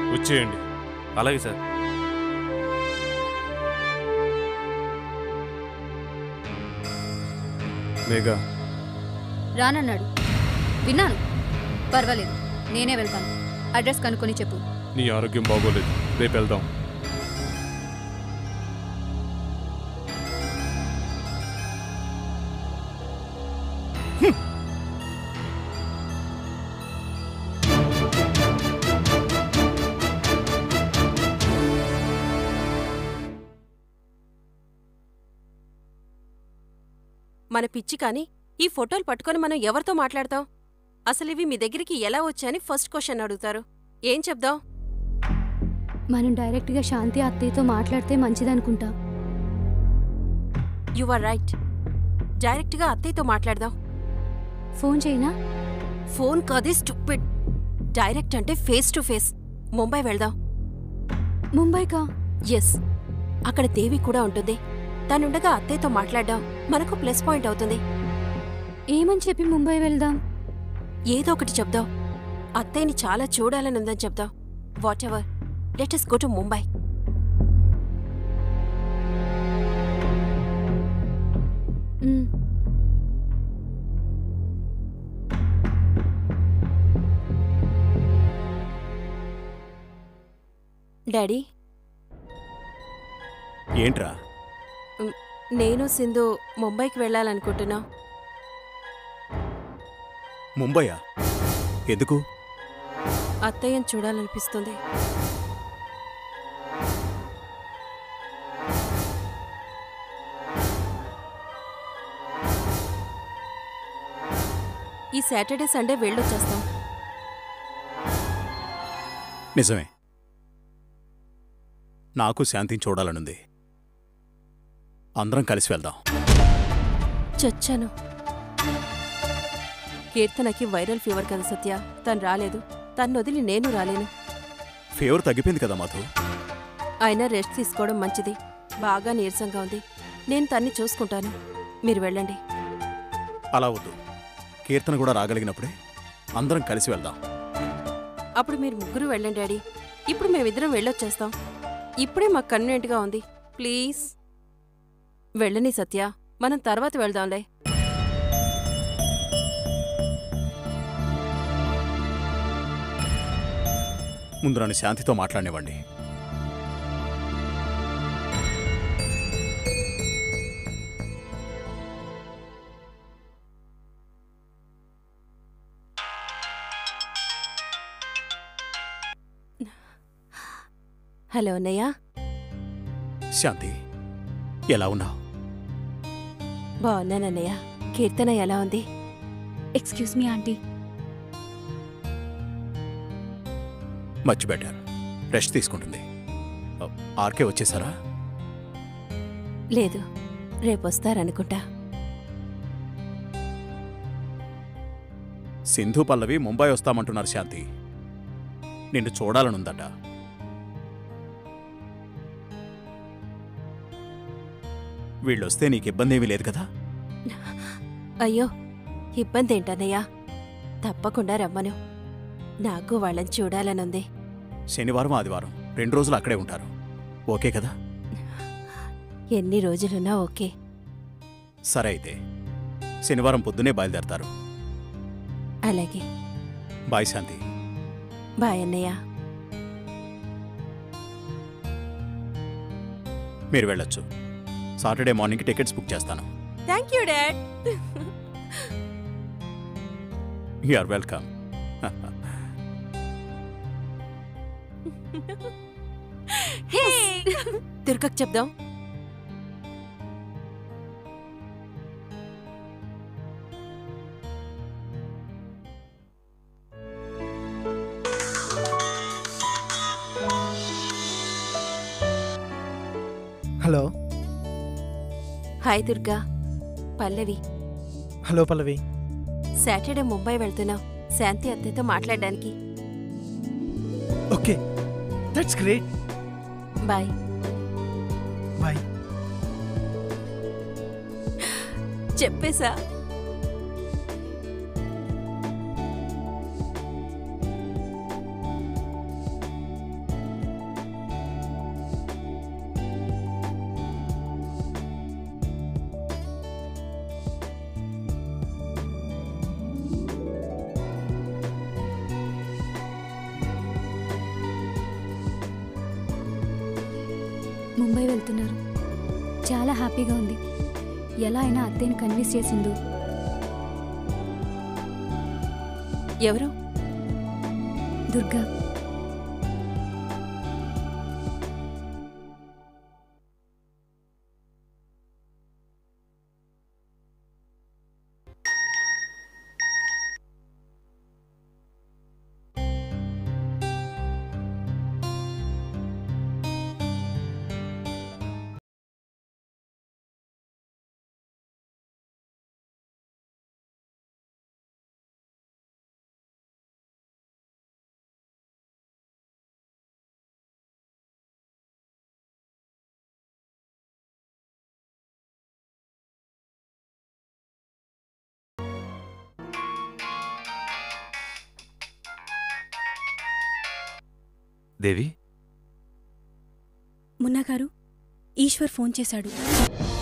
వచ్చేయండి అలాగే సార్ మేఘా రానన్నాడు విన్నాను పర్వాలేదు నేనే వెళ్తాను అడ్రస్ కనుక్కొని చెప్పు నీ ఆరోగ్యం బాగోలేదు రేపు వెళ్దాం మన పిచ్చి కాని ఈ ఫోటోలు పట్టుకొని మనం ఎవరితో మాట్లాడతాం అసలు ఇవి మీ దగ్గరికి ఎలా వచ్చాయని ఫస్ట్ క్వశ్చన్ అడుగుతారు ఏం చెప్దాం మనం డైరెక్ట్గా శాంతి అత్తయ్యతో మాట్లాడితే మంచిదనుకుంటా యు ఆర్ రైట్ డైరెక్ట్గా అత్తయ్యతో మాట్లాడదాం ఫోన్ చేయనా ఫోన్ కాదే స్టూపిడ్ డైరెక్ట్ అంటే ఫేస్ టు ఫేస్ ముంబై వెళ్దాం ముంబైకా ఎస్ అక్కడ దేవి కూడా ఉంటుంది తనుండగా అత్తయ్యతో మాట్లాడడం మనకు ప్లస్ పాయింట్ అవుతుంది ఏమని చెప్పి ముంబై వెళ్దాం ఏదో ఒకటి చెప్దాం అత్తయ్యని చాలా చూడాలని ఉందని చెప్దాం whatever let us go to Mumbai hmm, daddy ఏంట్రా నేను సింధు ముంబైకి వెళ్ళాలనుకుంటున్నా ముంబయా ఎందుకు అత్తయ్యని చూడాలనిపిస్తుంది ఈ సాటర్డే సండే వెళ్ళొచ్చేస్తాం నిజమే నాకు శాంతిని చూడాలనుంది అందరం కలిసి వెళ్దాం చచ్చాను కీర్తనకి వైరల్ ఫీవర్ కదా సత్య తను రాలేదు తను వదిలి నేను రాలేను ఫీవర్ తగ్గిపోయింది కదా మధు అయినా రెస్ట్ తీసుకోవడం మంచిది బాగా నీరసంగా ఉంది నేను తన్ని చూసుకుంటాను మీరు వెళ్ళండి అలా వద్దు కీర్తన కూడా రాగలిగినప్పుడే అందరం కలిసి వెళ్దాం అప్పుడు మీరు ముగ్గురు వెళ్ళండి డాడీ ఇప్పుడు మేమిద్దరం వెళ్ళొచ్చేస్తాం ఇప్పుడే మాకు కన్వీనెంట్గా ఉంది ప్లీజ్ వెళ్ళని సత్య మనం తర్వాత వెళ్దాంలే ముందు నన్ను శాంతితో మాట్లాడనివ్వండి హలో అన్నయ్య శాంతి ఎలా ఉన్నావు బాగున్నానన్నయ్య కీర్తన ఎలా ఉంది excuse me aunty much better rest తీసుకుంటుంది ఆ, ఆర్కే వచ్చేసారా లేదు రేపొస్తారనుకుంటా సింధు పల్లవి ముంబై వస్తామంటున్నారు శాంతి నిన్ను చూడాలనుందట వీళ్ళొస్తే నీకు ఇబ్బంది ఏమీ లేదు కదా అయ్యో ఇబ్బంది ఏంటన్నయ్యా తప్పకుండా రమ్మను నాకు వాళ్ళని చూడాలనుంది శనివారం ఆదివారం రెండు రోజులు అక్కడే ఉంటారు ఓకే కదా ఎన్ని రోజులున్నా ఓకే సరే అయితే శనివారం పొద్దునే బయలుదేరతారు అలాగే బాయ్ శాంతి బాయ్ అన్నయ్య మీరు వెళ్ళొచ్చు సాటర్డే మార్నింగ్కి టికెట్స్ బుక్ చేస్తాను thank you dad you are welcome దుర్గకు చెప్దాం hello hi Durga Pallavi hello Pallavi Saturday Mumbai వెళ్తున్నాం శాంతి అత్తయ్యతో మాట్లాడడానికి okay that's great bye bye చెప్పేశా ముంబై వెళ్తున్నారు చాలా హ్యాపీగా ఉంది ఎలా అయినా అత్తయ్యని కన్విన్స్ చేసిండు ఎవరు దుర్గా దేవి మున్నా గారు ఈశ్వర్ ఫోన్ చేశాడు